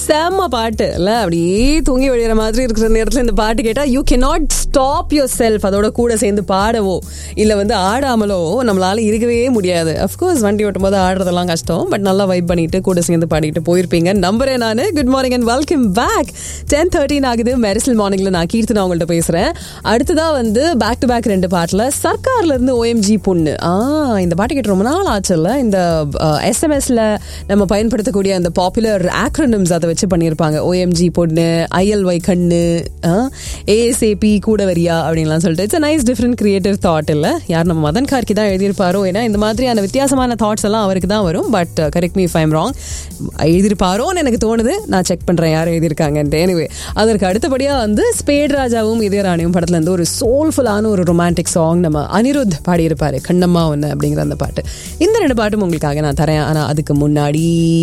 செம்ம பாட்டு இல்ல அப்படியே தூங்கி வழிகிற மாதிரி இருக்கிற நேரத்துல இந்த பாட்டு கேட்டா you cannot stop yourself அதோட கூட சேர்ந்து பாடவோ இல்ல வந்து ஆடாமலோ நம்மளால இருக்கவே முடியாது அஃப்கோர்ஸ் வண்டி ஓட்டும் போது ஆடுறதெல்லாம் கஷ்டம் பட் நல்லா வைப் பண்ணிட்டு கூட சேர்ந்து பாடிட்டு போயிருப்பீங்க நம்புறேன் நான் good morning and welcome back ten thirteen ஆகுது மெரிசல் மார்னிங்ல நான் கீர்த்தனா உங்கள்ட்ட பேசுறேன் அடுத்ததா வந்து பேக் டு பேக் ரெண்டு பாட்டுல சர்க்கார்ல இருந்து ஓஎம்ஜி பொண்ணு ஆ இந்த பாட்டு கேட்டு ரொம்ப நாள் ஆச்சுல்ல இந்த எஸ்எம்எஸ்ல நம்ம பயன்படுத்தக்கூடிய அந்த பாப்புலர் ஆக்ரோனிம்ஸ் அதை வச்சு பண்ணியிருப்பாங்க ஓஎம்ஜி பொண்ணு ஐஎல்ஒய் கண்ணு ஏஎஸ்ஏபி கூட வரியா அப்படின்லாம் சொல்லிட்டு it's nice different creative thought இல்லை யார் நம்ம மதன் கார்கி தான் எழுதியிருப்பாரோ ஏன்னா இந்த மாதிரியான வித்தியாசமான தாட்ஸ் எல்லாம் அவருக்கு தான் வரும் but correct me if I'm wrong எழுதியிருப்பாரோன்னு எனக்கு தோணுது நான் செக் பண்ணுறேன் யார் எழுதியிருக்காங்கன்ட்டு எனிவே அதற்கு அடுத்தபடியாக வந்து ஸ்பேட் ராஜாவும் இதயராணியும் படத்துல இருந்து ஒரு சோல்ஃபுல்லான ஒரு ரொமான்டிக் சாங் நம்ம அனிருத் பாடியிருப்பாரு கண்ணம்மா ஒன்று அப்படிங்கிற அந்த பாட்டு இந்த ரெண்டு பாட்டும் உங்களுக்காக நான் தரேன் ஆனால் அதுக்கு முன்னாடி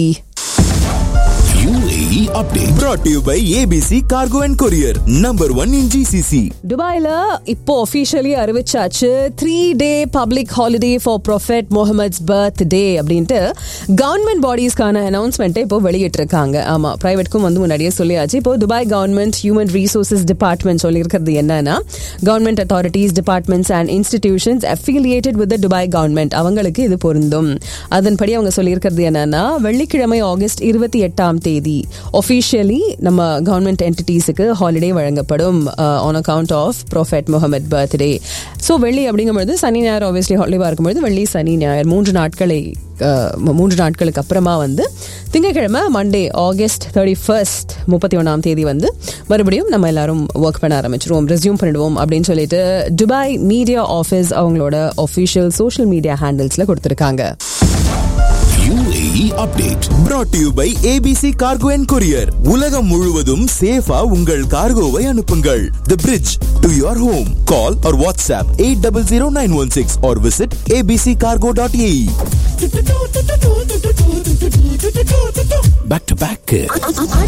UAE update brought to you by ABC Cargo and Courier, number one in GCC. துபாயில இப்போ ஒஃபிஷியலி அறிவிச்சாச்சு three day public holiday for prophet Muhammad's birthday அப்படின்ட்டு கவர்மெண்ட் பாடிஸ்க்கான அனௌன்ஸ்மெண்ட்டை இப்போ வெளியிட்டிருக்காங்க ஆமா பிரைவேட்க்கும் வந்து முன்னாடியே சொல்லியாச்சு இப்போ Dubai government human resources department சொல்லியிருக்கிறது என்னன்னா government authorities departments and institutions affiliated with Dubai government அவங்களுக்கு இது பொருந்தும் அதன்படி அவங்க சொல்லியிருக்கிறது என்னன்னா வெள்ளிக்கிழமை ஆகஸ்ட் இருபத்தி எட்டாம் தேதி ஒஃபிஷியலி நம்ம கவர்மெண்ட் என்டிட்டிஸுக்கு ஹாலிடே வழங்கப்படும் on account of prophet Muhammad birthday so வெள்ளி அப்படிங்கும்போது சனி ஞாயிறு ஆப்வியஸ்லி ஹாலிடேவாக இருக்கும்போது வெள்ளி சனி ஞாயிறு மூன்று நாட்களை அஹ், மூன்று நாட்களுக்கு அப்புறமா வந்து திங்கட்கிழமை மண்டே ஆகஸ்ட் தேர்ட்டி ஃபர்ஸ்ட் முப்பத்தி ஒன்றாம் தேதி வந்து மறுபடியும் நம்ம எல்லாரும் ஒர்க் பண்ண ஆரம்பிச்சிருவோம் ரெஸ்யூம் பண்ணிடுவோம் அப்படின்னு சொல்லிட்டு துபாய் மீடியா ஆஃபீஸ் அவங்களோட ஒஃபிஷியல் சோஷியல் மீடியா ஹேண்டில்ஸில் கொடுத்துருக்காங்க UAE update brought to you by ABC Cargo and Courier. உலகம் முழுவதும் சேஃபா உங்கள் கார்கோவை அனுப்புங்கள். The bridge to your home. Call or WhatsApp 800916 or visit abccargo.ae. Back to back.